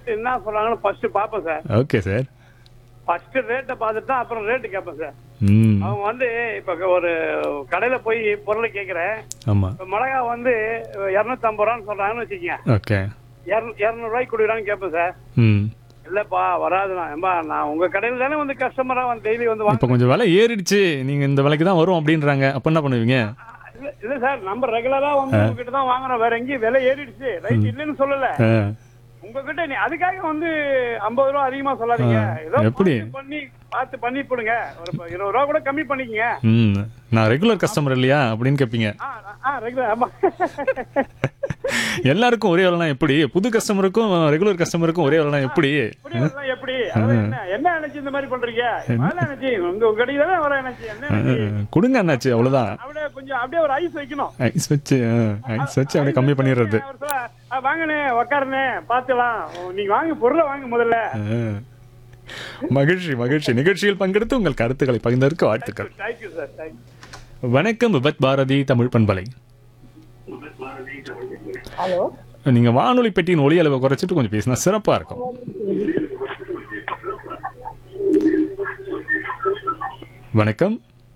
Rate என்ன சொல்றாங்கன்னு first பார்ப்பேன் சார் ஓகே சார் ஃபர்ஸ்ட் ரேட்டை பார்த்துட்டு தான் அப்புறம் ரேட்டு கேட்பேன் சார் ம் அவங்க வந்து இப்ப ஒரு கடையில போய் பொருளை கேட்கிறேன் ஆமாம் இப்ப மிளகா வந்து இரநூத்தம்பது ரூபான்னு சொல்றாங்கன்னு வச்சுக்கோங்க ஓகே இரநூறுவாய்க்கு கொடுக்குறான்னு கேட்பேன் சார் ம் இல்லப்பா வராதுண்ணா ஏம்பா நான் உங்க கடையில தானே வந்து கஸ்டமரா வந்து டெய்லி வந்து இப்போ வாங்க கொஞ்சம் விலை ஏறிடுச்சு நீங்கள் இந்த விலைக்கு தான் வரும் அப்படின்றாங்க அப்போ என்ன பண்ணுவீங்க இல்ல இல்ல சார் நம்ம ரெகுலரா வந்து உங்ககிட்ட தான் வாங்குறோம் வேற எங்கேயும் விலை ஏறிடுச்சு ரைட் இல்லைன்னு சொல்லல ஆ உங்ககிட்ட நீ அதுக்காக வந்து ஐம்பது ரூபா அதிகமா சொல்லாதீங்க ஆ, ஏதோ எப்படி? பார்த்து பண்ணி பார்த்து பண்ணி போடுங்க ஒரு ப- இருபது ரூபா கூட கம்மி பண்ணிக்கங்க ம் நான் ரெகுலர் கஸ்டமர் இல்லையா அப்படின்னு கேட்பீங்க ஆ ஆ ரெகுலர் ஆமா எல்லாருக்கும் ஒரே விலைனா எப்படி புது கஸ்டமருக்கும் ரெகுலர் கஸ்டமருக்கும் ஒரே விலைனா எப்படி இப்படி வரலாம் எப்படி அதாவது என்ன என்ன நினைச்சு இந்த மாதிரி பண்றீங்க வேலை நினைச்சு உங்க உங்க கடைக்கு தானே வர நினைச்சு என்ன நினைச்சு கொடுங்க அண்ணாச்சு அவ்வளோதான் அப்படியே கொஞ்சம் அப்படியே ஒரு ஐஸ் வைக்கணும் ஐஸ் வச்சு ஐஸ் வச்சு அப்படியே கம்மி பண்ணிடுறது அவர் சொல்ல, "ஆ, வாங்கண்ணே உக்காருண்ணே பாத்துலாம் நீங்க வாங்க பொருளை வாங்க முதல்ல ஆ. மகிழ்ச்சி மகிழ்ச்சி நிகழ்ச்சியில் பங்கெடுத்து உங்கள் கருத்துக்களை பகிர்ந்ததற்கு வாழ்த்துக்கள் தேங்க்யூ சார் தேங்க்யூ வணக்கம் விபத் பாரதி தமிழ் பண்பலை ஹலோ நீங்க வானொலி பெட்டியின் ஒளி அளவை குறைச்சிட்டு கொஞ்சம் பேசினா சிறப்பா இருக்கும் வணக்கம்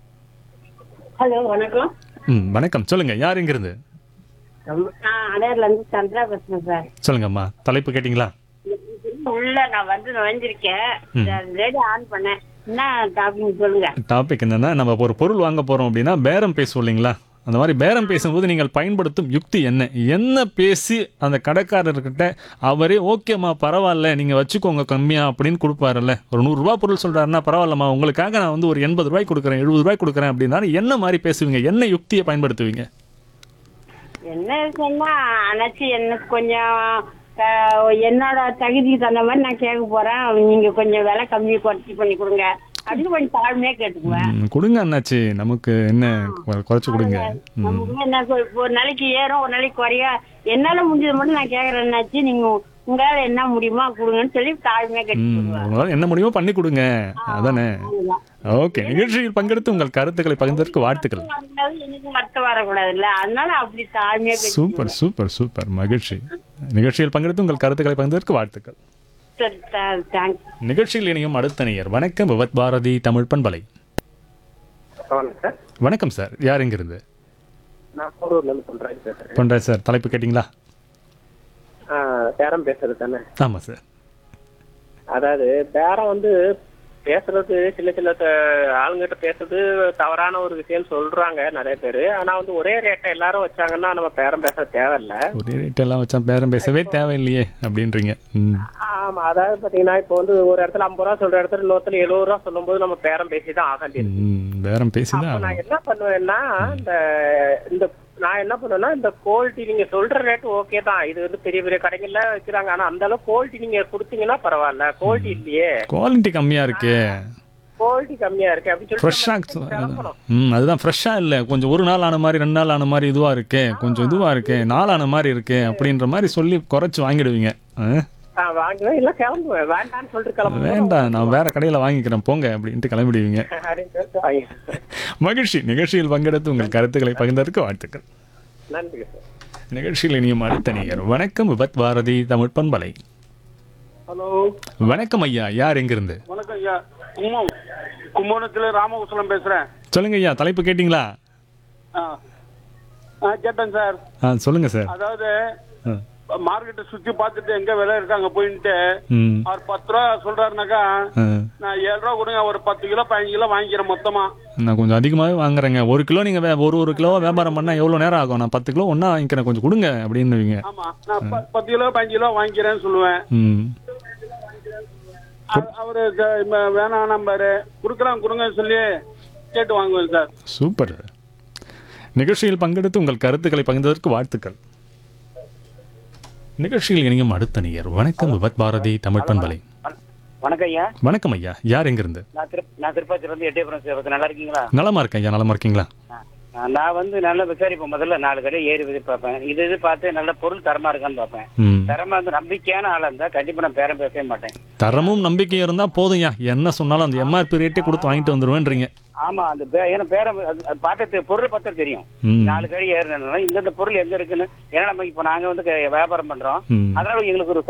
ஹலோ வணக்கம் ம் வணக்கம் சொல்லுங்க யார் இங்கிருந்து நான் அடையார்ல இருந்து சந்திரா பேசுறேன் சார் சொல்லுங்கம்மா தலைப்பு கேட்டிங்களா உள்ள நான் வந்து நுழைஞ்சிருக்கேன் ரேடியோ ஆன் பண்ணேன் என்ன டாபிக் சொல்லுங்க டாபிக் என்னன்னா நம்ம ஒரு பொருள் வாங்க போறோம் அப்படின்னா பேரம் பேசுவோம் இல்லைங்களா அந்த மாதிரி பேரம் பேசும்போது நீங்கள் பயன்படுத்தும் யுக்தி என்ன என்ன பேசி அந்த கடைக்காரர்கிட்ட அவரே ஓகேம்மா பரவாயில்ல நீங்கள் வச்சுக்கோங்க கம்மியா அப்படின்னு கொடுப்பாருல்ல ஒரு நூறுரூவா பொருள் சொல்றாருன்னா பரவாயில்லம்மா உங்களுக்காக நான் வந்து ஒரு எண்பது ரூபாய் கொடுக்குறேன் எழுபது ரூபாய் கொடுக்குறேன் அப்படின்னா என்ன மாதிரி பேசுவீங்க என்ன யுக்தியை பயன்படுத்துவீங்க என்ன சொன்னா அணைச்சி என்ன கொஞ்சம் அஹ், என்னோட தகுதிக்கு தகுந்த மாதிரி நான் கேட்க போறேன் நீங்க கொஞ்சம் விலை கம்மி குறைச்சி பண்ணி கொடுங்க அப்படின்னு கொஞ்சம் தாழ்மையா கேட்டுக்குவேன் ம், கொடுங்க அண்ணாச்சி நமக்கு என்ன குறை- குறைச்சு கொடுங்க ம், நமக்கு என்ன சொ- இப்போ ஒரு நாளைக்கு ஏறும் ஒரு நாளைக்கு குறைய என்னால முடிஞ்சது மட்டும் நான் கேக்குறேன் என்னாச்சு நீங்க உங்களால என்ன முடியுமா கொடுங்கன்னு சொல்லி தாழ்மையா ம், கேட்டுக்குவேன் உங்களால என்ன முடியுமோ பண்ணி கொடுங்க அதானே அதுதான். ஓகே நிகழ்ச்சியில் பங்கெடுத்து உங்கள் கருத்துக்களை பகிர்ந்ததற்கு வாழ்த்துக்கள் வந்தாலும் எனக்கு வருத்தம் வரக்கூடாதுல்ல அதனால அப்படி தாழ்மையா பேசி சூப்பர் சூப்பர் சூப்பர் மகிழ்ச்சி நிகழ்ச்சியில் பங்கெடுத்து உங்கள் கருத்துக்களை பகிர்ந்ததற்கு வாழ்த்துக்கள் சரி தேங்க்ஸ் நிகழ்ச்சியில் இணையும் அடுத்த நேயர் வணக்கம் விவத் பாரதி தமிழ் பண்பலை வணக்கம் சார் வணக்கம் சார் யார் எங்கிருந்து நான் போரூர்ல இருந்து சொல்றேன் பேசுறேன் பண்றேன் சார் தலைப்பு கேட்டிங்களா ஆ, பேரம் பேசுறது தானே ஆமாம் சார் அதாவது பேரம் வந்து பேசுறது சில சில த- ஆளுங்கிட்ட பேசுறது தவறான ஒரு விஷயம் சொல்றாங்க நிறைய பேரு ஆனா வந்து ஒரே ரேட்டை எல்லாரும் வச்சாங்கன்னா நம்ம பேரம் பேச தேவையில்ல ஒரே ரேட் எல்லாம் வச்சா பேரம் பேசவே தேவையில்லையே அப்படின்றீங்க ம் ஆமா அதாவது பாத்தீங்கன்னா இப்போ வந்து ஒரு இடத்துல ஐம்பது ரூபா சொல்ற இடத்துல இன்னொருத்தர் எழுபது ரூபா சொல்லும்போது நம்ம பேரம் பேசி தான் ஆக வேண்டியது ம், பேரம் பேசிதான் அப்ப நான் ஆகணும். என்ன பண்ணுவேன்னா இந்த இந்த நான் என்ன பண்ணுவேன்னா இந்த குவாலிட்டி நீங்க சொல்ற ரேட் ஓகே தான் இது வந்து பெரிய பெரிய கடைகள்ல வைக்கிறாங்க ஆனா அந்த அளவுக்கு குவாலிட்டி நீங்க கொடுத்தீங்கன்னா பரவாயில்ல குவாலிட்டி இல்லையே குவாலிட்டி கம்மியா இருக்கே குவாலிட்டி கம்மியா இருக்கு அப்படின்னு ஃப்ரெஷ்ஷாக சொல்லிட்டு கிளம்பணும். ம் அதுதான் ஃப்ரெஷ்ஷாக இல்லை கொஞ்சம் ஒரு நாள் ஆன மாதிரி ரெண்டு நாள் ஆன மாதிரி இதுவாக இருக்கே கொஞ்சம் இதுவாக இருக்கே நாள் ஆன மாதிரி இருக்கே அப்படின்ற மாதிரி சொல்லி குறைச்சி வாங்கிடுவீங்க ஆ? நான் வாங்குவேன் இல்ல கிளம்புவேன் வேண்டாம்னு சொல்லிட்டு கிளம்புவேன் வேண்டாம் நான் வேற கடையில் வாங்கிக்கிறேன் போங்க அப்படின்ட்டு கிளம்பிடுவீங்க அப்படின்னு சொல்லிட்டு வாங்கிடுவேன். மகிழ்ச்சி நிகழ்ச்சியில் பங்கெடுத்து உங்கள் கருத்துக்களை பகிர்ந்ததற்கு வாழ்த்துக்கள் நன்றி சார் நிகழ்ச்சியில் இனியும் அடுத்த நேயர் வணக்கம் விபத் பாரதி தமிழ் பண்பலை ஹலோ வணக்கம் ஐயா யார் எங்கிருந்து வணக்கம் ஐயா கும்பம் கும்பகோணத்துல ராமகுசலம் பேசுறேன் சொல்லுங்க ஐயா தலைப்பு கேட்டிங்களா ஆ ஆ கேட்டேன் சார் ஆ சொல்லுங்க சார் அதாவது ஆ. மார்க்கெட்டை சுத்தி பார்த்துட்டு எங்க விலை இருக்காங்க போயிட்டு ம் அவர் பத்து ரூபா சொல்றாருனாக்கா ஆ. நான் ஏழு ரூபா கொடுங்க ஒரு பத்து கிலோ பதினஞ்சு கிலோ வாங்கிக்கிறேன் மொத்தமா நான் கொஞ்சம் அதிகமாகவே வாங்குறேங்க ஒரு கிலோ நீங்கள் வே ஒரு ஒரு கிலோ வியாபாரம் பண்ணால் எவ்வளோ நேரம் ஆகும் நான் பத்து கிலோ ஒன்றா வாங்கிக்கிறேன் கொஞ்சம் கொடுங்க அப்படின்னுவீங்க ஆமா நான் ப- பத்து கிலோ பதினஞ்சு கிலோ வாங்கிக்கிறேன்னு சொல்லுவேன் ம் அவ- அவரு க- ம- வேணாம் நம்பாரு கொடுக்குறான் கொடுங்கன்னு சொல்லி கேட்டு வாங்குவேன் சார் சூப்பர் நிகழ்ச்சியில் பங்கெடுத்து உங்கள் கருத்துக்களை பகிர்ந்ததற்கு வாழ்த்துக்கள் நிகழ்ச்சியில் இணையும் அடுத்த நேயர் வணக்கம் விபத் பாரதி தமிழ் பண்பலை வணக்கம் ஐயா வணக்கம் ஐயா யார் எங்கிருந்து நான் திரு நான் திருப்பாச்சியில இருந்து எட்டயபுரம் சேவத்து நல்லா இருக்கீங்களா நலமா இருக்கேன் ஐயா நலமா இருக்கீங்களா ஆ, நான் வந்து நல்லா விசாரிப்பேன் முதல்ல நாலு கடை ஏறி விதி பார்ப்பேன் இது இது பார்த்து நல்ல பொருள் தரமா இருக்கான்னு பார்ப்பேன் ம் தரமா வந்து நம்பிக்கையான ஆளா இருந்தா கண்டிப்பா நான் பேரம் பேசவே மாட்டேன் தரமும் நம்பிக்கையும் இருந்தால் போதும்யா என்ன சொன்னாலும் அந்த எம்ஆர்பி ரேட்டே கொடுத்து வாங்கிட்டு வந்துருவேன்றீங்க ஆமா அந்த பே- ஏன்னா பேரம் அது- அது பார்த்து பொருள் பார்த்தா தெரியும் ம் நாலு கடை ஏறினா இந்தந்த பொருள் எங்க இருக்குன்னு ஏன்னா நம்ம இப்ப நாங்க வந்து க- வியாபாரம் பண்றோம் ம் அதனால எங்களுக்கு ஒரு